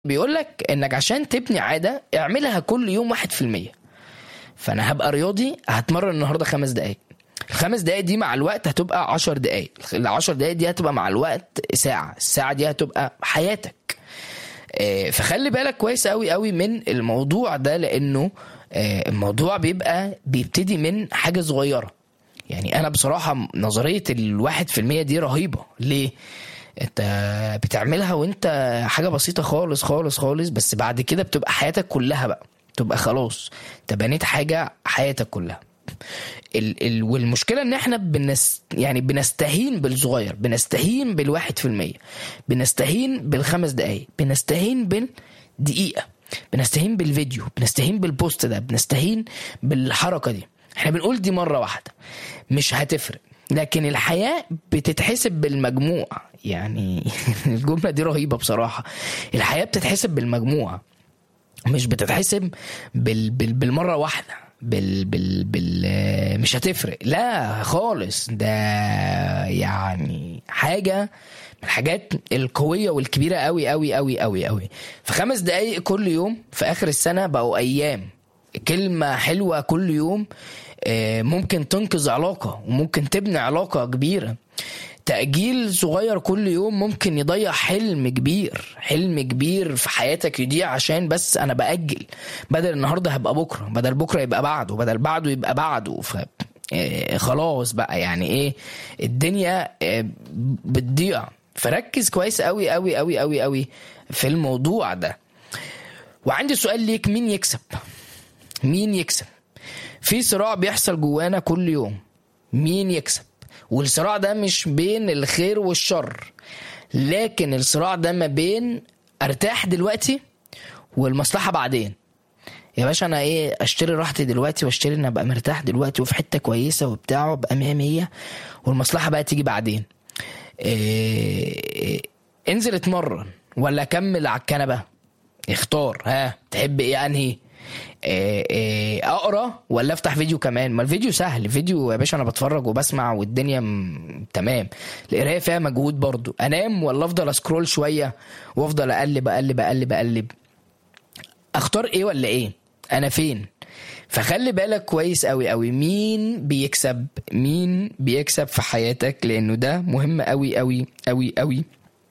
بيقول لك انك عشان تبني عاده اعملها كل يوم واحد في المية فانا هبقى رياضي هتمرن النهارده خمس دقايق الخمس دقايق دي مع الوقت هتبقى عشر دقايق العشر دقايق دي هتبقى مع الوقت ساعة الساعة دي هتبقى حياتك آه، فخلي بالك كويس قوي قوي من الموضوع ده لانه آه، الموضوع بيبقى بيبتدي من حاجة صغيرة يعني انا بصراحة نظرية الواحد في المية دي رهيبة ليه؟ انت بتعملها وانت حاجة بسيطة خالص خالص خالص بس بعد كده بتبقى حياتك كلها بقى تبقى خلاص انت بنيت حاجة حياتك كلها ال ال والمشكلة ان احنا بنس يعني بنستهين بالصغير بنستهين بالواحد في المية بنستهين بالخمس دقايق بنستهين بالدقيقة بنستهين بالفيديو بنستهين بالبوست ده بنستهين بالحركة دي احنا بنقول دي مرة واحدة مش هتفرق لكن الحياة بتتحسب بالمجموع يعني الجملة دي رهيبة بصراحة الحياة بتتحسب بالمجموع مش بتتحسب بال بال بالمره واحده بال بال بال مش هتفرق لا خالص ده يعني حاجه من الحاجات القويه والكبيره قوي قوي قوي قوي قوي في خمس دقايق كل يوم في اخر السنه بقوا ايام كلمه حلوه كل يوم آه، ممكن تنقذ علاقه وممكن تبني علاقه كبيره تأجيل صغير كل يوم ممكن يضيع حلم كبير حلم كبير في حياتك يضيع عشان بس أنا بأجل بدل النهاردة هبقى بكرة بدل بكرة يبقى بعده بدل بعده يبقى بعده ف آه، خلاص بقى يعني ايه الدنيا آه، بتضيع فركز كويس قوي قوي قوي قوي قوي في الموضوع ده وعندي سؤال ليك مين يكسب مين يكسب في صراع بيحصل جوانا كل يوم مين يكسب والصراع ده مش بين الخير والشر لكن الصراع ده ما بين ارتاح دلوقتي والمصلحة بعدين يا باشا انا ايه اشتري راحتي دلوقتي واشتري ان ابقى مرتاح دلوقتي وفي حته كويسه وبتاع وابقى مية مية والمصلحه بقى تيجي بعدين إيه انزل اتمرن ولا اكمل على الكنبه اختار ها تحب ايه انهي إيه إيه اقرا ولا افتح فيديو كمان ما الفيديو سهل الفيديو يا باشا انا بتفرج وبسمع والدنيا م... تمام القرايه فيها مجهود برضو انام ولا افضل اسكرول شويه وافضل اقلب اقلب اقلب اقلب اختار ايه ولا ايه انا فين فخلي بالك كويس قوي قوي مين بيكسب مين بيكسب في حياتك لانه ده مهم قوي قوي قوي قوي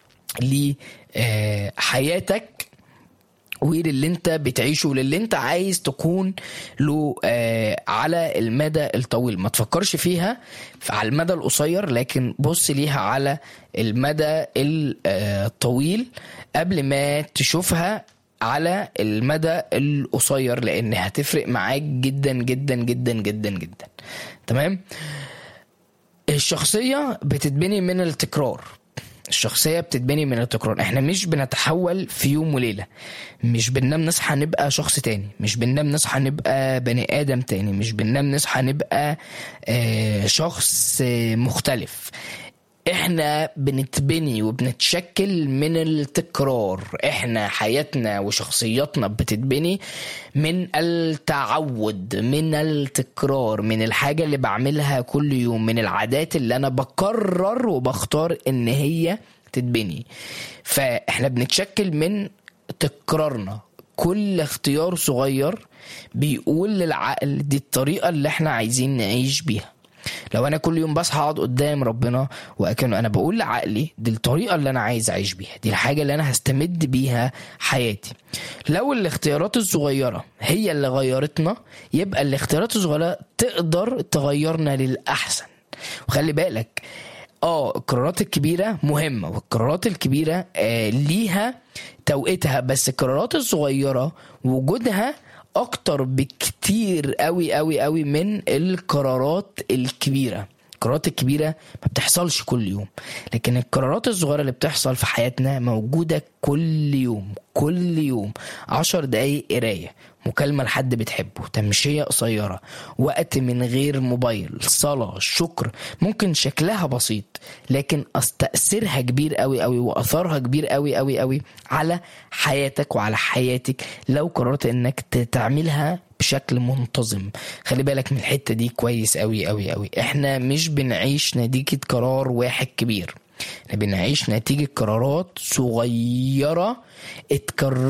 لحياتك وللي انت بتعيشه وللي انت عايز تكون له آه على المدى الطويل ما تفكرش فيها على المدى القصير لكن بص ليها على المدى الطويل قبل ما تشوفها على المدى القصير لان هتفرق معاك جدا جدا جدا جدا جدا تمام الشخصيه بتتبني من التكرار الشخصية بتتبني من التكرار احنا مش بنتحول في يوم وليلة مش بننام نصحى نبقى شخص تاني مش بننام نصحى نبقى بني آدم تاني مش بننام نصحى نبقى آه شخص آه مختلف احنا بنتبني وبنتشكل من التكرار احنا حياتنا وشخصياتنا بتتبني من التعود من التكرار من الحاجة اللي بعملها كل يوم من العادات اللي انا بقرر وبختار ان هي تتبني فاحنا بنتشكل من تكرارنا كل اختيار صغير بيقول للعقل دي الطريقة اللي احنا عايزين نعيش بيها لو انا كل يوم بصحى اقعد قدام ربنا واكن انا بقول لعقلي دي الطريقه اللي انا عايز اعيش بيها دي الحاجه اللي انا هستمد بيها حياتي لو الاختيارات الصغيره هي اللي غيرتنا يبقى الاختيارات الصغيره تقدر تغيرنا للاحسن وخلي بالك اه القرارات الكبيره مهمه والقرارات الكبيره آه ليها توقيتها بس القرارات الصغيره وجودها اكتر بكتير قوي قوي قوي من القرارات الكبيره القرارات الكبيره ما بتحصلش كل يوم لكن القرارات الصغيره اللي بتحصل في حياتنا موجوده كل يوم كل يوم عشر دقايق قرايه مكالمة لحد بتحبه تمشية قصيرة وقت من غير موبايل صلاة شكر ممكن شكلها بسيط لكن تأثيرها كبير قوي قوي وأثرها كبير قوي قوي قوي على حياتك وعلى حياتك لو قررت انك تعملها بشكل منتظم خلي بالك من الحتة دي كويس قوي قوي قوي احنا مش بنعيش نتيجة قرار واحد كبير احنا بنعيش نتيجة قرارات صغيرة اتكررت